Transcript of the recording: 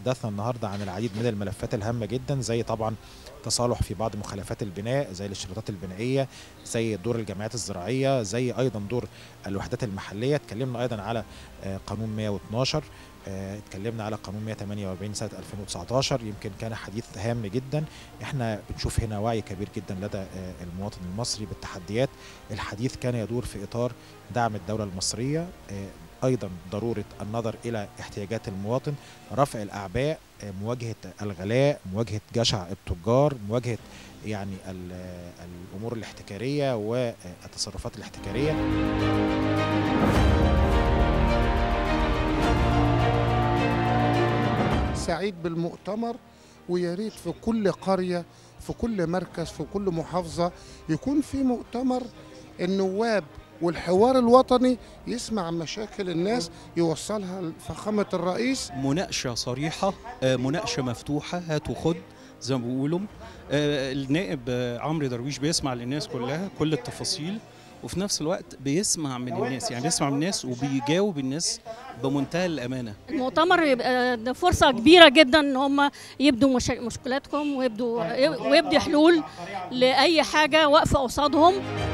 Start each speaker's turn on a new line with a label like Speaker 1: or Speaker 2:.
Speaker 1: تحدثنا النهارده عن العديد من الملفات الهامه جدا زي طبعا تصالح في بعض مخالفات البناء زي الاشتراطات البنائيه زي دور الجمعيات الزراعيه زي ايضا دور الوحدات المحليه اتكلمنا ايضا على آه، قانون 112 آه، اتكلمنا على قانون 148 سنه 2019 يمكن كان حديث هام جدا احنا بنشوف هنا وعي كبير جدا لدى آه، المواطن المصري بالتحديات الحديث كان يدور في اطار دعم الدوله المصريه آه، ايضا ضروره النظر الى احتياجات المواطن رفع الاعباء آه، مواجهه الغلاء مواجهه جشع التجار مواجهه يعني ال- آه، الامور الاحتكاريه والتصرفات الاحتكاريه
Speaker 2: سعيد بالمؤتمر ويا ريت في كل قرية في كل مركز في كل محافظة يكون في مؤتمر النواب والحوار الوطني يسمع مشاكل الناس يوصلها لفخامة الرئيس
Speaker 3: مناقشه صريحه آه، مناقشه مفتوحه هات وخد زي ما بيقولوا آه، النائب آه، عمرو درويش بيسمع للناس كلها كل التفاصيل وفي نفس الوقت بيسمع من الناس يعني بيسمع من الناس وبيجاوب الناس بمنتهى الامانه
Speaker 4: المؤتمر يبقى ده فرصة كبيرة جدا ان هم يبدوا مشا- مشكلاتهم ويبدوا ويبدوا حلول لأي حاجة واقفة قصادهم